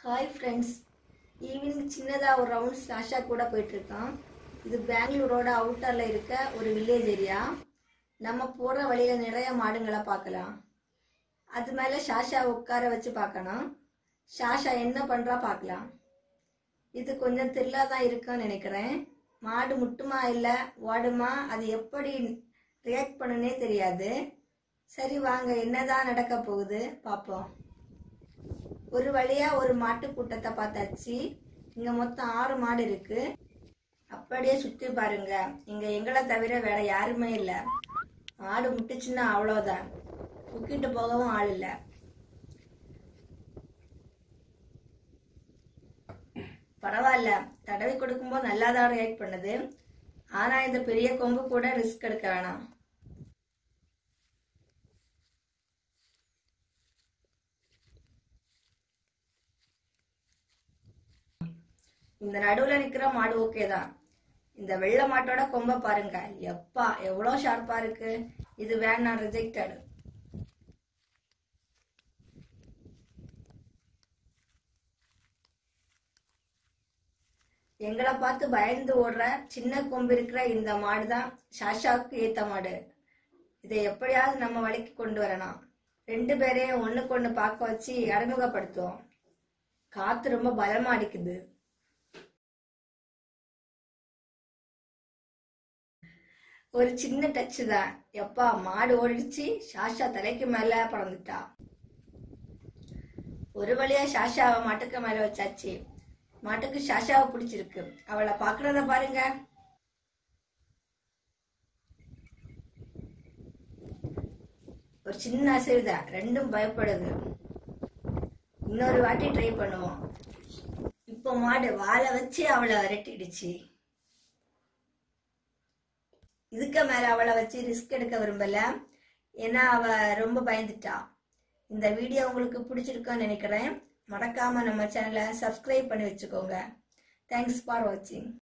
hi friends evening சின்னதாக ஒரு rounds Asha கூட போயிட்டுருக்கோம் இது பெங்களூரோட அவுட்டரில் இருக்க ஒரு வில்லேஜ் ஏரியா நம்ம போகிற வழியில் நிறைய மாடுங்களை பார்க்கலாம் அது மேலே ஷாஷா உட்கார வச்சு பார்க்கணும் ஷாஷா என்ன பண்ணுறா பார்க்கலாம் இது கொஞ்சம் தில்லா தான் இருக்குன்னு நினைக்கிறேன் மாடு முட்டுமா இல்லை ஓடுமா அது எப்படி ரியாக்ட் பண்ணுனே தெரியாது சரி வாங்க என்னதான் நடக்க போகுது பார்ப்போம் ஒரு வழியா ஒரு மாட்டு கூட்டத்தை பார்த்தாச்சு இங்க மொத்தம் ஆறு மாடு இருக்கு அப்படியே சுத்தி பாருங்க இங்க எங்களை தவிர வேற யாருமே இல்ல மாடு முட்டுச்சுன்னா அவ்வளோதான் தூக்கிட்டு போகவும் ஆள் இல்லை பரவாயில்ல தடவி கொடுக்கும்போது நல்லா தான் ரியாக்ட் பண்ணுது ஆனா இந்த பெரிய கொம்பு கூட ரிஸ்க் எடுக்க வேணாம் இந்த நடுவுல நிக்கிற மாடு ஓகே தான் இந்த வெள்ளை மாட்டோட கொம்ப பாருங்க எப்பா எவ்வளோ ஷார்ப்பா இருக்கு இது வேணாம் ரிஜெக்டட் எங்களை பார்த்து பயந்து ஓடுற சின்ன கொம்பு இருக்கிற இந்த மாடு தான் ஷாஷாவுக்கு ஏத்த மாடு இதை எப்படியாவது நம்ம வழிக்கு கொண்டு வரணும் ரெண்டு பேரையும் ஒண்ணுக்கு ஒண்ணு பார்க்க வச்சு அறிமுகப்படுத்துவோம் காத்து ரொம்ப பலமா அடிக்குது ஒரு சின்ன டச்சு தான் எப்பா மாடு ஓடிடுச்சு ஷாஷா தலைக்கு மேல பறந்துட்டா ஒரு வழியா ஷாஷாவை மாட்டுக்கு மேல வச்சாச்சு மாட்டுக்கு ஷாஷாவை பிடிச்சிருக்கு அவளை பாக்குறத பாருங்க ஒரு சின்ன அசைவுதான் ரெண்டும் பயப்படுது இன்னொரு வாட்டி ட்ரை பண்ணுவோம் இப்போ மாடு வாழை வச்சு அவளை விரட்டிடுச்சு இதுக்கு மேல அவளை வச்சு ரிஸ்க் எடுக்க விரும்பல ஏன்னா அவ ரொம்ப பயந்துட்டா இந்த வீடியோ உங்களுக்கு பிடிச்சிருக்குன்னு நினைக்கிறேன் மறக்காம நம்ம சேனலை சப்ஸ்கிரைப் பண்ணி வச்சுக்கோங்க தேங்க்ஸ் ஃபார் வாட்சிங்